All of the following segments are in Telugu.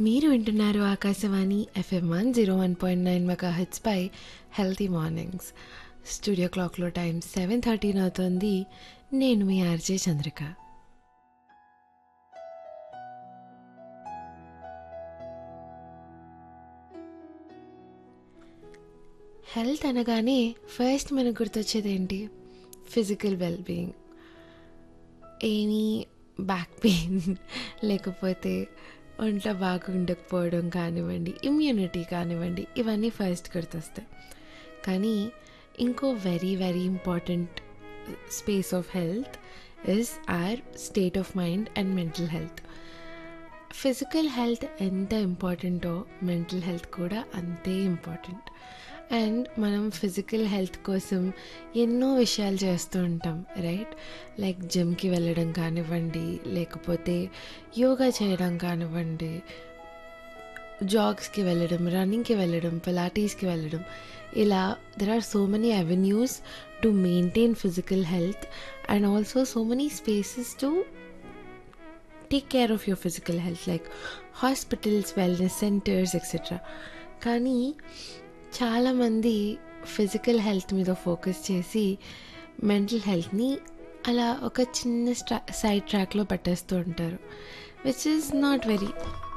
మీరు వింటున్నారు Akashvani FM one zero one point nine mega హెచ్పై హెల్తీ మార్నింగ్స్ స్టూడియో క్లాక్లో టైం సెవెన్ థర్టీన్ అవుతుంది నేను మీ ఆర్జే చంద్రిక హెల్త్ అనగానే ఫస్ట్ మనకు గుర్తొచ్చేది ఏంటి physical wellbeing any back pain లేకపోతే ఒంట్లో బాగా ఉండకపోవడం కానివ్వండి ఇమ్యూనిటీ కానివ్వండి ఇవన్నీ ఫస్ట్ గుర్తొస్తాయి కానీ ఇంకో very very important space of health is our state of mind and mental health physical health ఎంత ఇంపార్టెంటో మెంటల్ హెల్త్ కూడా అంతే ఇంపార్టెంట్ అండ్ మనం ఫిజికల్ హెల్త్ కోసం ఎన్నో విషయాలు చేస్తూ ఉంటాం రైట్ లైక్ జిమ్కి వెళ్ళడం కానివ్వండి లేకపోతే యోగా చేయడం కానివ్వండి జాగ్స్కి వెళ్ళడం రన్నింగ్కి వెళ్ళడం పిలాటీస్కి వెళ్ళడం ఇలా there are so many avenues to maintain physical health and also so many spaces to take care of your physical health like hospitals wellness centres etcetera కానీ చాలామంది ఫిజికల్ హెల్త్ మీద ఫోకస్ చేసి మెంటల్ హెల్త్ని అలా ఒక చిన్న స్ట్రా సైడ్ ట్రాక్లో పట్టేస్తూ ఉంటారు which is not very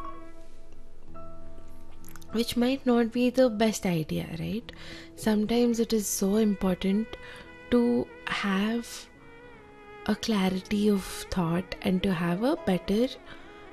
which might not be the best idea, right? Sometimes it is so important to have a clarity of thought and to have a better